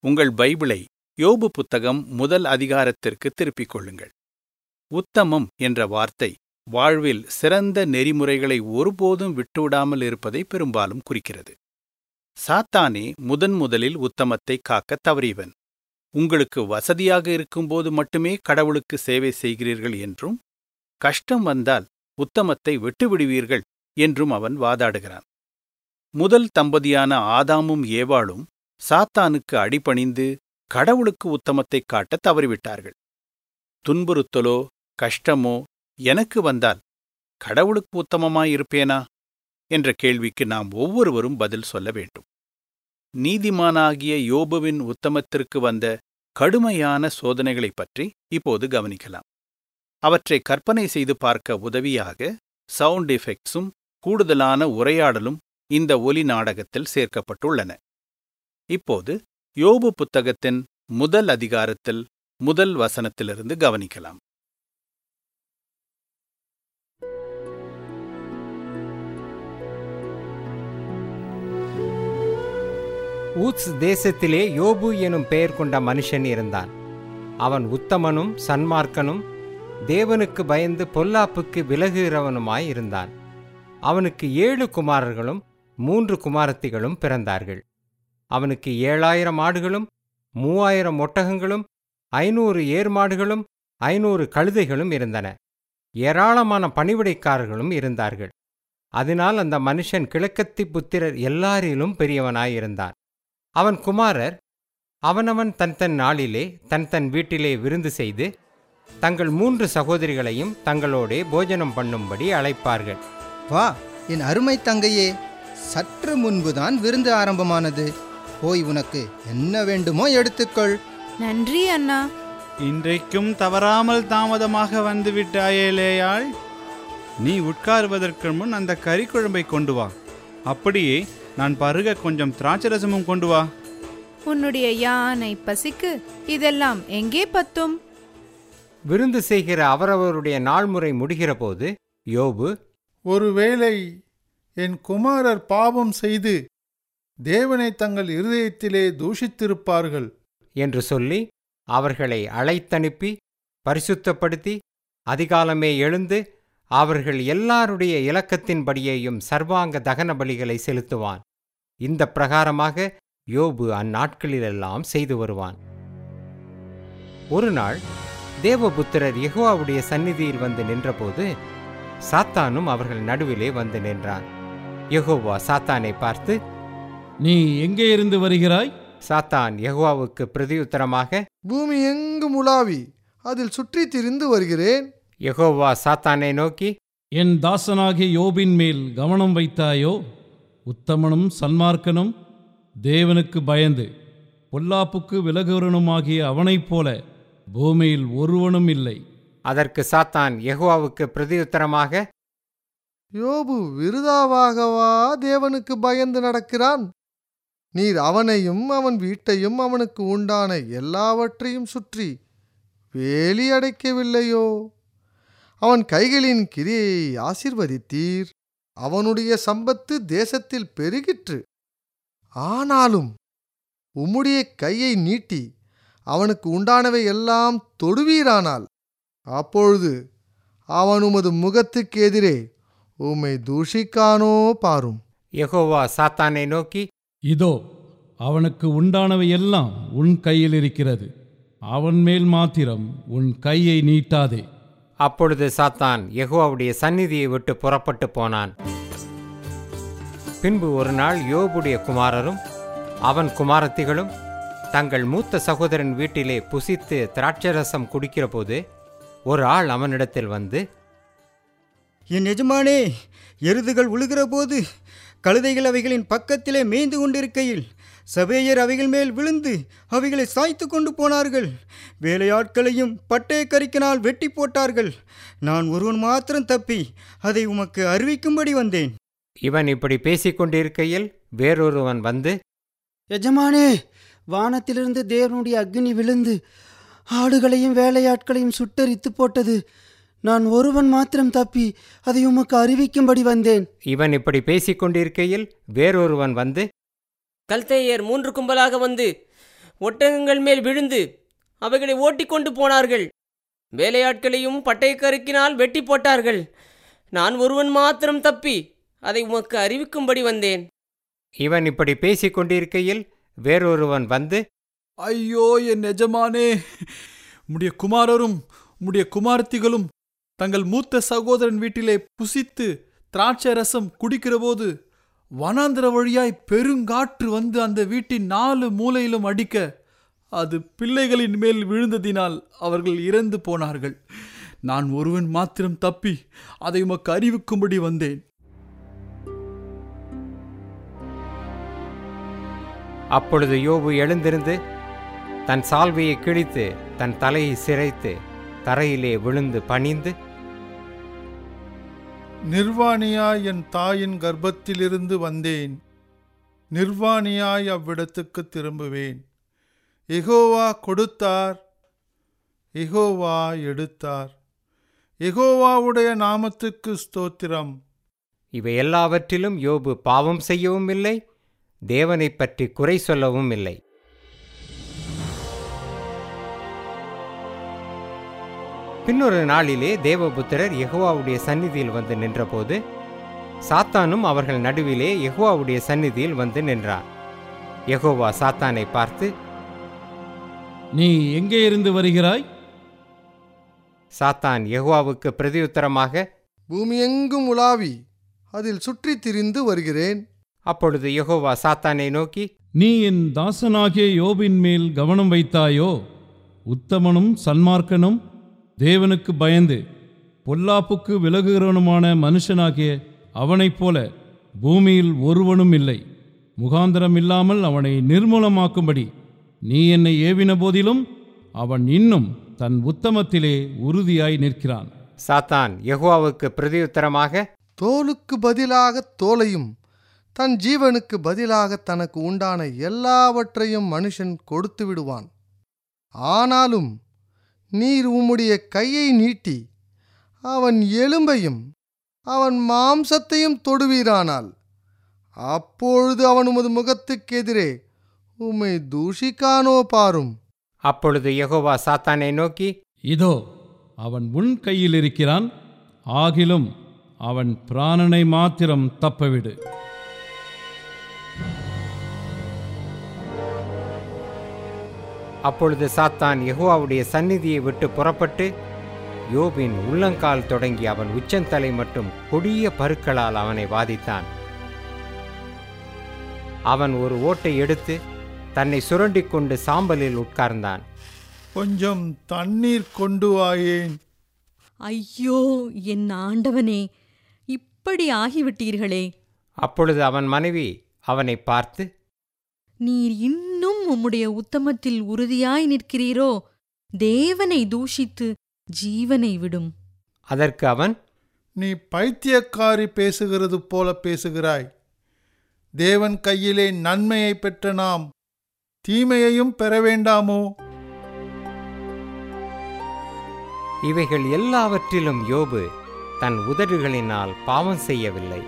உங்கள் பைபிளை யோபு புத்தகம் முதல் அதிகாரத்திற்கு திருப்பிக் கொள்ளுங்கள் உத்தமம் என்ற வார்த்தை வாழ்வில் சிறந்த நெறிமுறைகளை ஒருபோதும் விட்டுவிடாமல் இருப்பதை பெரும்பாலும் குறிக்கிறது சாத்தானே முதன் முதலில் உத்தமத்தை காக்கத் தவறியவன் உங்களுக்கு வசதியாக இருக்கும்போது மட்டுமே கடவுளுக்கு சேவை செய்கிறீர்கள் என்றும் கஷ்டம் வந்தால் உத்தமத்தை விட்டுவிடுவீர்கள் என்றும் அவன் வாதாடுகிறான் முதல் தம்பதியான ஆதாமும் ஏவாளும் சாத்தானுக்கு அடிபணிந்து கடவுளுக்கு உத்தமத்தைக் காட்டத் தவறிவிட்டார்கள் துன்புறுத்தலோ கஷ்டமோ எனக்கு வந்தால் கடவுளுக்கு உத்தமமாயிருப்பேனா என்ற கேள்விக்கு நாம் ஒவ்வொருவரும் பதில் சொல்ல வேண்டும் நீதிமானாகிய யோபுவின் உத்தமத்திற்கு வந்த கடுமையான சோதனைகளைப் பற்றி இப்போது கவனிக்கலாம் அவற்றை கற்பனை செய்து பார்க்க உதவியாக சவுண்ட் எஃபெக்ட்ஸும் கூடுதலான உரையாடலும் இந்த ஒலி நாடகத்தில் சேர்க்கப்பட்டுள்ளன இப்போது யோபு புத்தகத்தின் முதல் அதிகாரத்தில் முதல் வசனத்திலிருந்து கவனிக்கலாம் ஊத்ஸ் தேசத்திலே யோபு எனும் பெயர் கொண்ட மனுஷன் இருந்தான் அவன் உத்தமனும் சன்மார்க்கனும் தேவனுக்கு பயந்து பொல்லாப்புக்கு விலகுகிறவனுமாய் இருந்தான் அவனுக்கு ஏழு குமாரர்களும் மூன்று குமாரத்திகளும் பிறந்தார்கள் அவனுக்கு ஏழாயிரம் ஆடுகளும் மூவாயிரம் ஒட்டகங்களும் ஐநூறு ஏர்மாடுகளும் ஐநூறு கழுதைகளும் இருந்தன ஏராளமான பணிவிடைக்காரர்களும் இருந்தார்கள் அதனால் அந்த மனுஷன் கிழக்கத்தி புத்திரர் எல்லாரிலும் பெரியவனாயிருந்தான் அவன் குமாரர் அவனவன் தன் தன் நாளிலே தன் தன் வீட்டிலே விருந்து செய்து தங்கள் மூன்று சகோதரிகளையும் தங்களோடே போஜனம் பண்ணும்படி அழைப்பார்கள் வா என் அருமை தங்கையே சற்று முன்புதான் விருந்து ஆரம்பமானது போய் உனக்கு என்ன வேண்டுமோ எடுத்துக்கொள் நன்றி அண்ணா இன்றைக்கும் தவறாமல் தாமதமாக வந்து விட்டாயே லேயாள் நீ உட்காருவதற்கு முன் அந்த கறிக்குழம்பை கொண்டு வா அப்படியே நான் பருக கொஞ்சம் திராட்சரசமும் கொண்டு வா உன்னுடைய யானை பசிக்கு இதெல்லாம் எங்கே பத்தும் விருந்து செய்கிற அவரவருடைய நாள்முறை முடிகிறபோது யோபு ஒருவேளை என் குமாரர் பாவம் செய்து தேவனை தங்கள் இருதயத்திலே தூஷித்திருப்பார்கள் என்று சொல்லி அவர்களை அழைத்தனுப்பி பரிசுத்தப்படுத்தி அதிகாலமே எழுந்து அவர்கள் எல்லாருடைய இலக்கத்தின்படியேயும் சர்வாங்க தகன பலிகளை செலுத்துவான் இந்த பிரகாரமாக யோபு அந்நாட்களிலெல்லாம் செய்து வருவான் ஒரு நாள் தேவபுத்திரர் யெகோவாவுடைய சந்நிதியில் வந்து நின்றபோது சாத்தானும் அவர்கள் நடுவிலே வந்து நின்றான் யெகோவா சாத்தானை பார்த்து நீ எங்கே இருந்து வருகிறாய் சாத்தான் யெகோவாவுக்கு பிரதியுத்தரமாக பூமி எங்கும் உலாவி அதில் சுற்றி திரிந்து வருகிறேன் யெகோவா சாத்தானை நோக்கி என் தாசனாகிய யோபின் மேல் கவனம் வைத்தாயோ உத்தமனும் சன்மார்க்கனும் தேவனுக்கு பயந்து பொல்லாப்புக்கு விலகுவனுமாகிய அவனைப் போல பூமியில் ஒருவனும் இல்லை அதற்கு சாத்தான் யெகோவாவுக்கு பிரதியுத்தரமாக யோபு விருதாவாகவா தேவனுக்கு பயந்து நடக்கிறான் நீர் அவனையும் அவன் வீட்டையும் அவனுக்கு உண்டான எல்லாவற்றையும் சுற்றி வேலி அடைக்கவில்லையோ அவன் கைகளின் கிரியை ஆசிர்வதித்தீர் அவனுடைய சம்பத்து தேசத்தில் பெருகிற்று ஆனாலும் உம்முடைய கையை நீட்டி அவனுக்கு உண்டானவை எல்லாம் தொடுவீரானால் அப்பொழுது அவன் உமது முகத்துக்கு எதிரே உம்மை தூஷிக்கானோ பாரும் யெகோவா சாத்தானை நோக்கி இதோ அவனுக்கு உண்டானவை எல்லாம் உன் கையில் இருக்கிறது அவன் மேல் மாத்திரம் உன் கையை நீட்டாதே அப்பொழுது சாத்தான் யெகோவாவுடைய சந்நிதியை விட்டு புறப்பட்டு போனான் பின்பு ஒரு நாள் யோபுடைய குமாரரும் அவன் குமாரத்திகளும் தங்கள் மூத்த சகோதரன் வீட்டிலே புசித்து திராட்சரசம் குடிக்கிறபோது ஒரு ஆள் அவனிடத்தில் வந்து என் எஜமானே எருதுகள் உழுகிறபோது கழுதைகள் அவைகளின் பக்கத்திலே மேய்ந்து கொண்டிருக்கையில் சபேயர் அவைகள் மேல் விழுந்து அவைகளை சாய்த்து கொண்டு போனார்கள் வேலையாட்களையும் பட்டய கறிக்கினால் வெட்டி போட்டார்கள் நான் ஒருவன் மாத்திரம் தப்பி அதை உமக்கு அறிவிக்கும்படி வந்தேன் இவன் இப்படி பேசிக் கொண்டிருக்கையில் வேறொருவன் வந்து எஜமானே வானத்திலிருந்து தேவனுடைய அக்னி விழுந்து ஆடுகளையும் வேலையாட்களையும் சுட்டரித்து போட்டது நான் ஒருவன் மாத்திரம் தப்பி அதை உமக்கு அறிவிக்கும்படி வந்தேன் இவன் இப்படி பேசிக் கொண்டிருக்கையில் வேறொருவன் வந்து கல்தேயர் மூன்று கும்பலாக வந்து ஒட்டகங்கள் மேல் விழுந்து அவைகளை ஓட்டிக்கொண்டு போனார்கள் வேலையாட்களையும் பட்டயக்கருக்கினால் வெட்டி போட்டார்கள் நான் ஒருவன் மாத்திரம் தப்பி அதை உமக்கு அறிவிக்கும்படி வந்தேன் இவன் இப்படி பேசிக் கொண்டிருக்கையில் வேறொருவன் வந்து ஐயோ என் எஜமானே உம்முடைய குமாரரும் உம்முடைய குமாரத்திகளும் தங்கள் மூத்த சகோதரன் வீட்டிலே புசித்து திராட்சை ரசம் குடிக்கிறபோது வனாந்திர வழியாய் பெருங்காற்று வந்து அந்த வீட்டின் நாலு மூலையிலும் அடிக்க அது பிள்ளைகளின் மேல் விழுந்ததினால் அவர்கள் இறந்து போனார்கள் நான் ஒருவன் மாத்திரம் தப்பி அதை உமக்கு அறிவிக்கும்படி வந்தேன் அப்பொழுது யோபு எழுந்திருந்து தன் சால்வையை கிழித்து தன் தலையை சிரைத்து தரையிலே விழுந்து பணிந்து நிர்வாணியாய் என் தாயின் கர்ப்பத்திலிருந்து வந்தேன் நிர்வாணியாய் அவ்விடத்துக்கு திரும்புவேன் எகோவா கொடுத்தார் எகோவா எடுத்தார் எகோவாவுடைய நாமத்துக்கு ஸ்தோத்திரம் இவை எல்லாவற்றிலும் யோபு பாவம் செய்யவும் இல்லை தேவனைப் பற்றி குறை சொல்லவும் இல்லை பின்னொரு நாளிலே தேவபுத்திரர் யெகோவாவுடைய சந்நிதியில் வந்து நின்றபோது சாத்தானும் அவர்கள் நடுவிலே யெகோவாவுடைய சந்நிதியில் வந்து நின்றான் யெகோவா சாத்தானை பார்த்து நீ எங்கே இருந்து வருகிறாய் சாத்தான் யெகோவாவுக்கு பிரதியுத்தரமாக பூமியெங்கும் உலாவி அதில் சுற்றித் திரிந்து வருகிறேன் அப்பொழுது யெகோவா சாத்தானை நோக்கி நீ என் தாசனாகிய யோபின் மேல் கவனம் வைத்தாயோ உத்தமனும் சன்மார்க்கனும் தேவனுக்கு பயந்து பொல்லாப்புக்கு விலகுகிறவனுமான மனுஷனாகிய அவனைப் போல பூமியில் ஒருவனும் இல்லை முகாந்திரம் இல்லாமல் அவனை நிர்மூலமாக்கும்படி நீ என்னை ஏவின போதிலும் அவன் இன்னும் தன் உத்தமத்திலே உறுதியாய் நிற்கிறான் சாத்தான் யெகோவாவுக்கு பிரதியுத்தரமாக தோலுக்கு பதிலாக தோலையும் தன் ஜீவனுக்கு பதிலாக தனக்கு உண்டான எல்லாவற்றையும் மனுஷன் கொடுத்து விடுவான் ஆனாலும் நீர் உம்முடைய கையை நீட்டி அவன் எலும்பையும் அவன் மாம்சத்தையும் தொடுவீரானால் அப்பொழுது அவன் உமது முகத்துக்கு எதிரே உம்மை தூஷிக்கானோ பாரும் அப்பொழுது யெகோவா சாத்தானை நோக்கி இதோ அவன் உன் கையில் இருக்கிறான் ஆகிலும் அவன் பிராணனை மாத்திரம் தப்பவிடு அப்பொழுது சாத்தான் யெகோவாவுடைய சந்நிதியை விட்டு புறப்பட்டு யோபின் உள்ளங்கால் தொடங்கி அவன் உச்சந்தலை மட்டும் கொடிய பருக்களால் அவனை வாதித்தான் அவன் ஒரு ஓட்டை எடுத்து தன்னை சுரண்டிக் கொண்டு சாம்பலில் உட்கார்ந்தான் கொஞ்சம் தண்ணீர் கொண்டு வாயேன் ஐயோ என் ஆண்டவனே இப்படி ஆகிவிட்டீர்களே அப்பொழுது அவன் மனைவி அவனை பார்த்து நீர் இன்னும் உம்முடைய உத்தமத்தில் உறுதியாய் நிற்கிறீரோ தேவனை தூஷித்து ஜீவனை விடும் அதற்கு அவன் நீ பைத்தியக்காரி பேசுகிறது போல பேசுகிறாய் தேவன் கையிலே நன்மையை பெற்ற நாம் தீமையையும் பெற வேண்டாமோ இவைகள் எல்லாவற்றிலும் யோபு தன் உதடுகளினால் பாவம் செய்யவில்லை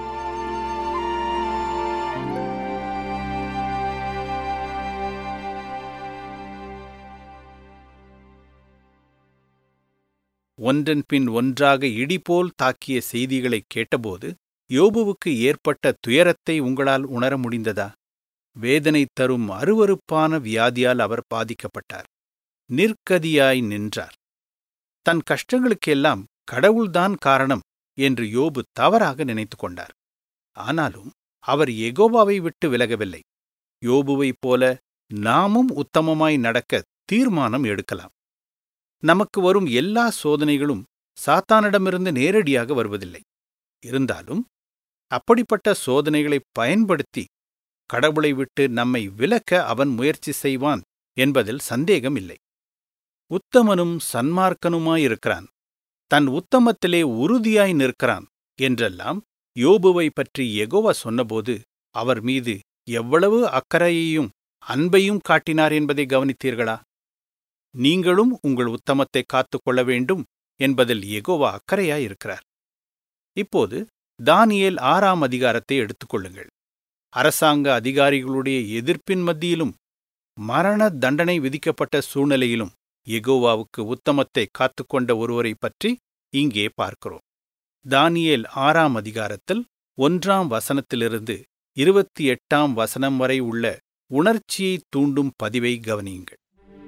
ஒன்றன் பின் ஒன்றாக இடிபோல் தாக்கிய செய்திகளைக் கேட்டபோது யோபுவுக்கு ஏற்பட்ட துயரத்தை உங்களால் உணர முடிந்ததா வேதனை தரும் அருவருப்பான வியாதியால் அவர் பாதிக்கப்பட்டார் நிற்கதியாய் நின்றார் தன் கஷ்டங்களுக்கெல்லாம் கடவுள்தான் காரணம் என்று யோபு தவறாக நினைத்து கொண்டார் ஆனாலும் அவர் எகோவாவை விட்டு விலகவில்லை யோபுவைப் போல நாமும் உத்தமமாய் நடக்க தீர்மானம் எடுக்கலாம் நமக்கு வரும் எல்லா சோதனைகளும் சாத்தானிடமிருந்து நேரடியாக வருவதில்லை இருந்தாலும் அப்படிப்பட்ட சோதனைகளை பயன்படுத்தி கடவுளை விட்டு நம்மை விலக்க அவன் முயற்சி செய்வான் என்பதில் சந்தேகமில்லை உத்தமனும் சன்மார்க்கனுமாயிருக்கிறான் தன் உத்தமத்திலே உறுதியாய் நிற்கிறான் என்றெல்லாம் யோபுவை பற்றி எகோவா சொன்னபோது அவர் மீது எவ்வளவு அக்கறையையும் அன்பையும் காட்டினார் என்பதை கவனித்தீர்களா நீங்களும் உங்கள் உத்தமத்தை காத்துக்கொள்ள வேண்டும் என்பதில் எகோவா அக்கறையாயிருக்கிறார் இப்போது தானியேல் ஆறாம் அதிகாரத்தை எடுத்துக்கொள்ளுங்கள் அரசாங்க அதிகாரிகளுடைய எதிர்ப்பின் மத்தியிலும் மரண தண்டனை விதிக்கப்பட்ட சூழ்நிலையிலும் எகோவாவுக்கு உத்தமத்தை காத்துக்கொண்ட ஒருவரை பற்றி இங்கே பார்க்கிறோம் தானியேல் ஆறாம் அதிகாரத்தில் ஒன்றாம் வசனத்திலிருந்து இருபத்தி எட்டாம் வசனம் வரை உள்ள உணர்ச்சியை தூண்டும் பதிவை கவனியுங்கள்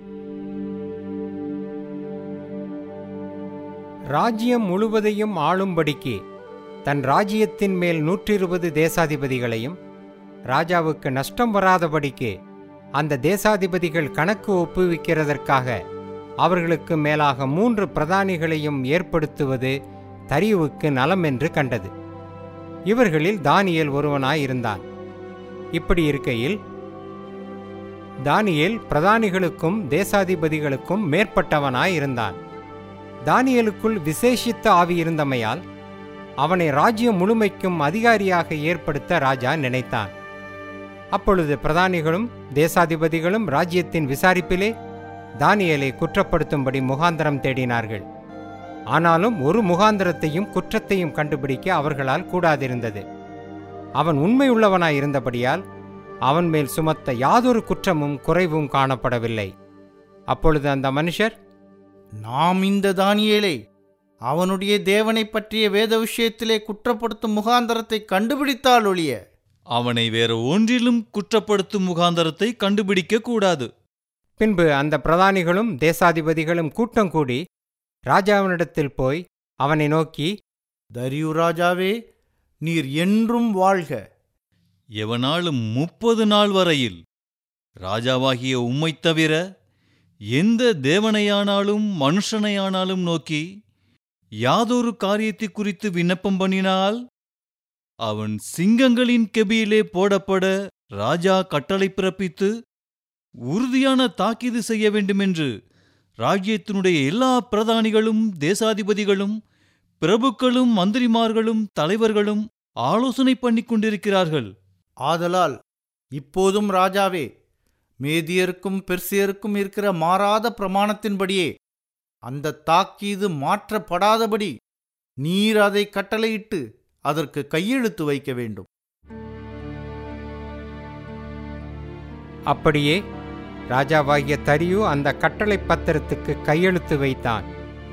ராஜ்யம் முழுவதையும் ஆளும்படிக்கு தன் ராஜ்யத்தின் மேல் நூற்றிருபது தேசாதிபதிகளையும் ராஜாவுக்கு நஷ்டம் வராதபடிக்கு அந்த தேசாதிபதிகள் கணக்கு ஒப்புவிக்கிறதற்காக அவர்களுக்கு மேலாக மூன்று பிரதானிகளையும் ஏற்படுத்துவது தரியுவுக்கு நலம் என்று கண்டது இவர்களில் தானியேல் ஒருவனாயிருந்தான் இப்படி இருக்கையில் தானியேல் பிரதானிகளுக்கும் தேசாதிபதிகளுக்கும் மேற்பட்டவனாயிருந்தான் தானியேலுக்குள் விசேஷித்த ஆவி இருந்தமையால் அவனை ராஜ்யம் முழுமைக்கும் அதிகாரியாக ஏற்படுத்த ராஜா நினைத்தான் அப்பொழுது பிரதானிகளும் தேசாதிபதிகளும் ராஜ்யத்தின் விசாரிப்பிலே தானியேலை குற்றப்படுத்தும்படி முகாந்தரம் தேடினார்கள் ஆனாலும் ஒரு முகாந்திரத்தையும் குற்றத்தையும் கண்டுபிடிக்க அவர்களால் கூடாதிருந்தது அவன் உண்மையுள்ளவனாய் இருந்தபடியால் அவன் மேல் சுமத்த யாதொரு குற்றமும் குறைவும் காணப்படவில்லை அப்பொழுது அந்த மனுஷர் நாம் இந்த தானியேலை அவனுடைய தேவனைப் பற்றிய வேத விஷயத்திலே குற்றப்படுத்தும் முகாந்தரத்தை கண்டுபிடித்தால் ஒழிய அவனை வேறு ஒன்றிலும் குற்றப்படுத்தும் முகாந்தரத்தை கண்டுபிடிக்க கூடாது பின்பு அந்த பிரதானிகளும் தேசாதிபதிகளும் கூட்டம் கூடி ராஜாவினிடத்தில் போய் அவனை நோக்கி தரியு ராஜாவே நீர் என்றும் வாழ்க எவனாலும் முப்பது நாள் வரையில் ராஜாவாகிய உம்மைத் தவிர எந்த தேவனையானாலும் மனுஷனையானாலும் நோக்கி யாதொரு காரியத்தை குறித்து விண்ணப்பம் பண்ணினால் அவன் சிங்கங்களின் கெபியிலே போடப்பட ராஜா கட்டளை பிறப்பித்து உறுதியான தாக்கீது செய்ய வேண்டுமென்று ராஜ்யத்தினுடைய எல்லா பிரதானிகளும் தேசாதிபதிகளும் பிரபுக்களும் மந்திரிமார்களும் தலைவர்களும் ஆலோசனை பண்ணிக் கொண்டிருக்கிறார்கள் ஆதலால் இப்போதும் ராஜாவே மேதியருக்கும் பெர்சியருக்கும் இருக்கிற மாறாத பிரமாணத்தின்படியே அந்த தாக்கீது மாற்றப்படாதபடி நீர் அதை கட்டளையிட்டு அதற்கு கையெழுத்து வைக்க வேண்டும் அப்படியே ராஜாவாகிய தரியு அந்த கட்டளை பத்திரத்துக்கு கையெழுத்து வைத்தான்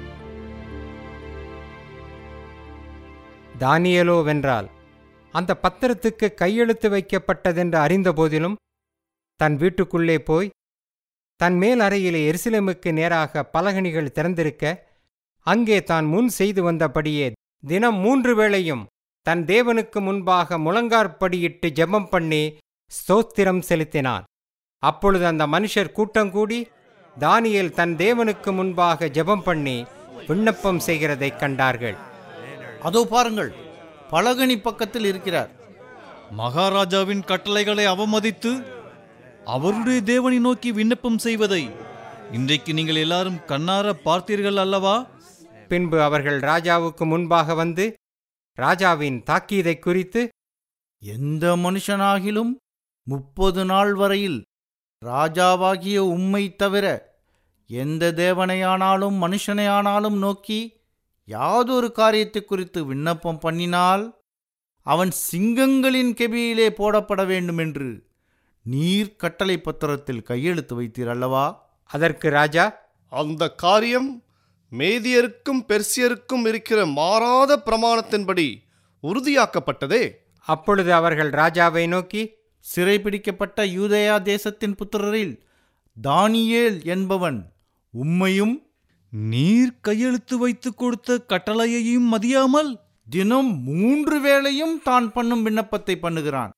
தானியலோ வென்றால் அந்த பத்திரத்துக்கு கையெழுத்து வைக்கப்பட்டதென்று அறிந்தபோதிலும் தன் வீட்டுக்குள்ளே போய் தன் மேல் அறையிலே எருசலேமுக்கு நேராக பலகணிகள் திறந்திருக்க அங்கே தான் முன் செய்து வந்தபடியே தினம் மூன்று வேளையும் தன் தேவனுக்கு முன்பாக முழங்கார்படியிட்டு ஜெபம் பண்ணி ஸ்தோத்திரம் செலுத்தினான் அப்பொழுது அந்த மனுஷர் கூட்டம் கூடி தானியேல் தன் தேவனுக்கு முன்பாக ஜெபம் பண்ணி விண்ணப்பம் செய்கிறதைக் கண்டார்கள் அதோ பாருங்கள் பலகனி பக்கத்தில் இருக்கிறார் மகாராஜாவின் கட்டளைகளை அவமதித்து அவருடைய தேவனை நோக்கி விண்ணப்பம் செய்வதை இன்றைக்கு நீங்கள் எல்லாரும் கண்ணார பார்த்தீர்கள் அல்லவா பின்பு அவர்கள் ராஜாவுக்கு முன்பாக வந்து ராஜாவின் தாக்கீதை குறித்து எந்த மனுஷனாகிலும் முப்பது நாள் வரையில் ராஜாவாகிய உம்மை தவிர எந்த தேவனையானாலும் மனுஷனையானாலும் நோக்கி யாதொரு காரியத்தை குறித்து விண்ணப்பம் பண்ணினால் அவன் சிங்கங்களின் கெபியிலே போடப்பட வேண்டுமென்று நீர் கட்டளை பத்திரத்தில் கையெழுத்து வைத்தீர் அல்லவா அதற்கு ராஜா அந்த காரியம் மேதியருக்கும் பெர்சியருக்கும் இருக்கிற மாறாத பிரமாணத்தின்படி உறுதியாக்கப்பட்டதே அப்பொழுது அவர்கள் ராஜாவை நோக்கி சிறைபிடிக்கப்பட்ட யூதேயா தேசத்தின் புத்திரரில் தானியேல் என்பவன் உம்மையும் நீர் கையெழுத்து வைத்து கொடுத்த கட்டளையையும் மதியாமல் தினம் மூன்று வேளையும் தான் பண்ணும் விண்ணப்பத்தை பண்ணுகிறான்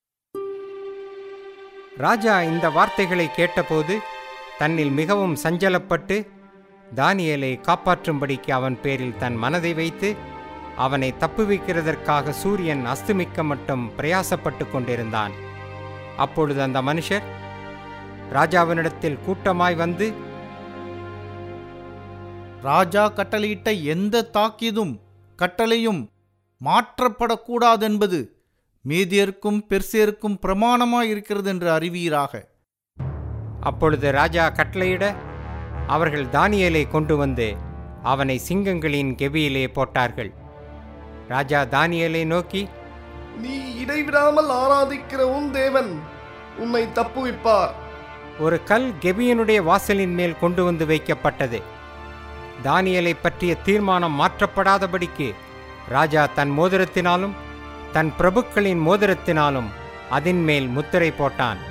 ராஜா இந்த வார்த்தைகளை கேட்டபோது தன்னில் மிகவும் சஞ்சலப்பட்டு தானியேலை காப்பாற்றும்படிக்கு அவன் பேரில் தன் மனதை வைத்து அவனை தப்புவிக்கிறதற்காக சூரியன் அஸ்தமிக்க மட்டும் பிரயாசப்பட்டு கொண்டிருந்தான் அப்பொழுது அந்த மனுஷர் ராஜாவினிடத்தில் கூட்டமாய் வந்து ராஜா கட்டளையிட்ட எந்த தாக்கீதும் கட்டளையும் மாற்றப்படக்கூடாதென்பது மேதியருக்கும் பெர்சியருக்கும் பிரமாணமாய் இருக்கிறது என்று அறிவீராக அப்பொழுது ராஜா கட்டளையிட அவர்கள் தானியேலை கொண்டு வந்து அவனை சிங்கங்களின் கெபியிலே போட்டார்கள் ராஜா தானியேலை நோக்கி நீ இடைவிடாமல் ஆராதிக்கிற உன் தேவன் உன்னை தப்புவிப்பார் ஒரு கல் கெபியனுடைய வாசலின் மேல் கொண்டு வந்து வைக்கப்பட்டது தானியலை பற்றிய தீர்மானம் மாற்றப்படாதபடிக்கு ராஜா தன் மோதிரத்தினாலும் தன் பிரபுக்களின் மோதிரத்தினாலும் அதின் மேல் முத்திரை போட்டான்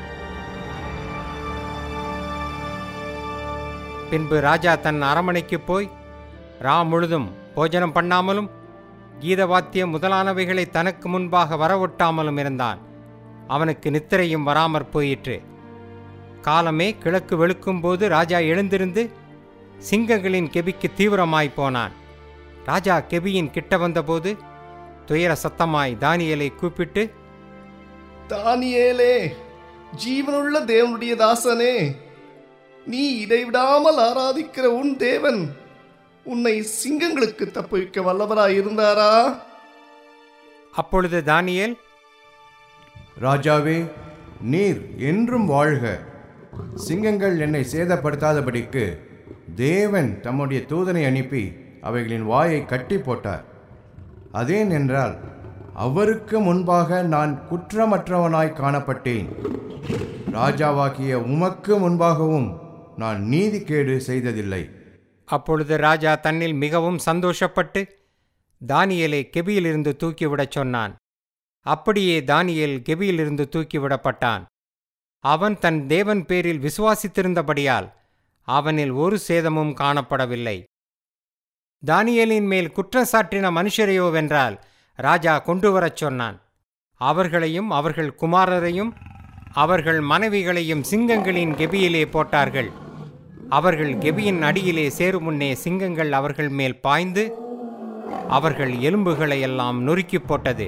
பின்பு ராஜா தன் அரமனைக்கு போய் ரா முழுதும் போஜனம் பண்ணாமலும் கீதவாத்தியம் முதலானவைகளை தனக்கு முன்பாக வரவொட்டாமலும் இருந்தான் அவனுக்கு நித்திரையும் வராமற் போயிற்று காலமே கிழக்கு வெளுக்கும்போது ராஜா எழுந்திருந்து சிங்கங்களின் கெபிக்கு தீவிரமாய் போனான் ராஜா கெபியின் கிட்ட வந்தபோது துயர சத்தமாய் தானியலை கூப்பிட்டு தானியேலே ஜீவனுள்ள தேவனுடைய தாசனே நீ இடைவிடாமல் ஆராதிக்கிற உன் தேவன் உன்னை சிங்கங்களுக்கு தப்புவிக்க வல்லவராய் இருந்தாரா அப்பொழுது தானியேல் ராஜாவே நீர் என்றும் வாழ்க சிங்கங்கள் என்னை சேதப்படுத்தாதபடிக்கு தேவன் தம்முடைய தூதனை அனுப்பி அவைகளின் வாயை கட்டி போட்டார் அதேன் என்றால் அவருக்கு முன்பாக நான் குற்றமற்றவனாய் காணப்பட்டேன் ராஜாவாகிய உமக்கு முன்பாகவும் நான் நீதிகேடு செய்ததில்லை அப்பொழுது ராஜா தன்னில் மிகவும் சந்தோஷப்பட்டு தானியேலை கெபியிலிருந்து தூக்கிவிடச் சொன்னான் அப்படியே தானியேல் கெபியிலிருந்து தூக்கிவிடப்பட்டான் அவன் தன் தேவன் பேரில் விசுவாசித்திருந்தபடியால் அவனில் ஒரு சேதமும் காணப்படவில்லை தானியேலின் மேல் குற்றம் சாட்டின மனுஷரையோவென்றால் ராஜா கொண்டு வரச் சொன்னான் அவர்களையும் அவர்கள் குமாரரையும் அவர்கள் மனைவிகளையும் சிங்கங்களின் கெபியிலே போட்டார்கள் அவர்கள் கெபியின் அடியிலே சேரும் முன்னே சிங்கங்கள் அவர்கள் மேல் பாய்ந்து அவர்கள் எலும்புகளை எல்லாம் நொறுக்கிப் போட்டது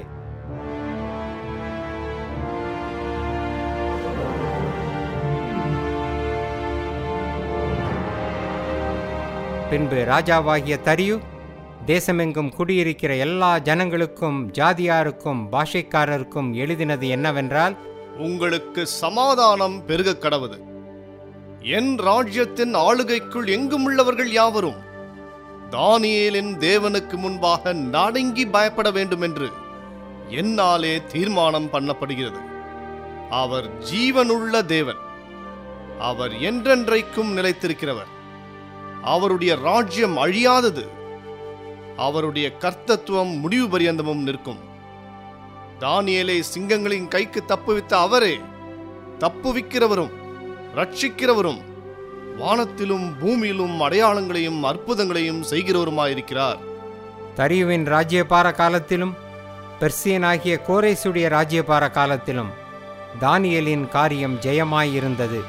பின்பு ராஜாவாகிய தரியு தேசமெங்கும் குடியிருக்கிற எல்லா ஜனங்களுக்கும் ஜாதியாருக்கும் பாஷைக்காரருக்கும் எழுதினது என்னவென்றால் உங்களுக்கு சமாதானம் பெருக கடவுது என் ராஜ்யத்தின் ஆளுகைக்குள் எங்கும் உள்ளவர்கள் யாவரும் தானியேலின் தேவனுக்கு முன்பாக நடுங்கி பயப்பட வேண்டும் என்று என்னாலே தீர்மானம் பண்ணப்படுகிறது அவர் ஜீவனுள்ள தேவன் அவர் என்றென்றைக்கும் நிலைத்திருக்கிறவர் அவருடைய ராஜ்யம் அழியாதது அவருடைய கர்த்தத்துவம் முடிவு பரியந்தமும் நிற்கும் தானியேலை சிங்கங்களின் கைக்கு தப்புவித்த அவரே தப்புவிக்கிறவரும் ரட்சிக்கிறவரும் வானத்திலும் பூமியிலும் அடையாளங்களையும் அற்புதங்களையும் செய்கிறவருமாயிருக்கிறார் தரியுவின் ராஜ்யபார காலத்திலும் பெர்சியனாகிய கோரேசுடைய ராஜ்யபார காலத்திலும் தானியேலின் காரியம் ஜெயமாயிருந்தது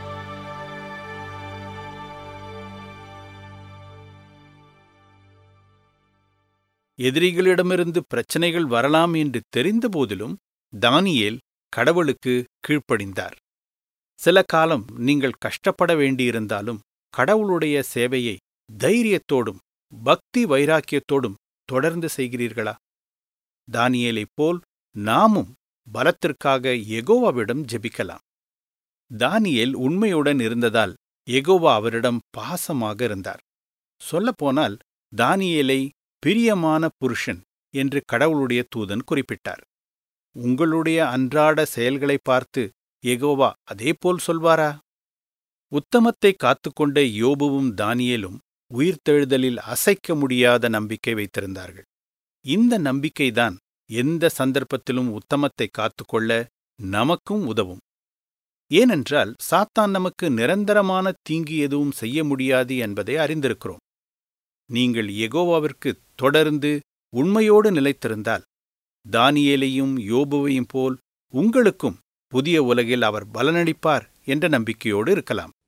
எதிரிகளிடமிருந்து பிரச்சனைகள் வரலாம் என்று தெரிந்த போதிலும் தானியேல் கடவுளுக்கு கீழ்ப்படிந்தார் சில காலம் நீங்கள் கஷ்டப்பட வேண்டியிருந்தாலும் கடவுளுடைய சேவையை தைரியத்தோடும் பக்தி வைராக்கியத்தோடும் தொடர்ந்து செய்கிறீர்களா தானியேலைப் போல் நாமும் பலத்திற்காக எகோவாவிடம் ஜெபிக்கலாம் தானியேல் உண்மையுடன் இருந்ததால் எகோவா அவரிடம் பாசமாக இருந்தார் சொல்லப்போனால் தானியேலை பிரியமான புருஷன் என்று கடவுளுடைய தூதன் குறிப்பிட்டார் உங்களுடைய அன்றாட செயல்களை பார்த்து எகோவா அதேபோல் சொல்வாரா உத்தமத்தை காத்துக்கொண்ட யோபுவும் தானியேலும் உயிர்த்தெழுதலில் அசைக்க முடியாத நம்பிக்கை வைத்திருந்தார்கள் இந்த நம்பிக்கைதான் எந்த சந்தர்ப்பத்திலும் உத்தமத்தை காத்துக்கொள்ள நமக்கும் உதவும் ஏனென்றால் சாத்தான் நமக்கு நிரந்தரமான தீங்கு எதுவும் செய்ய முடியாது என்பதை அறிந்திருக்கிறோம் நீங்கள் எகோவாவிற்கு தொடர்ந்து உண்மையோடு நிலைத்திருந்தால் தானியேலையும் யோபுவையும் போல் உங்களுக்கும் புதிய உலகில் அவர் பலனளிப்பார் என்ற நம்பிக்கையோடு இருக்கலாம்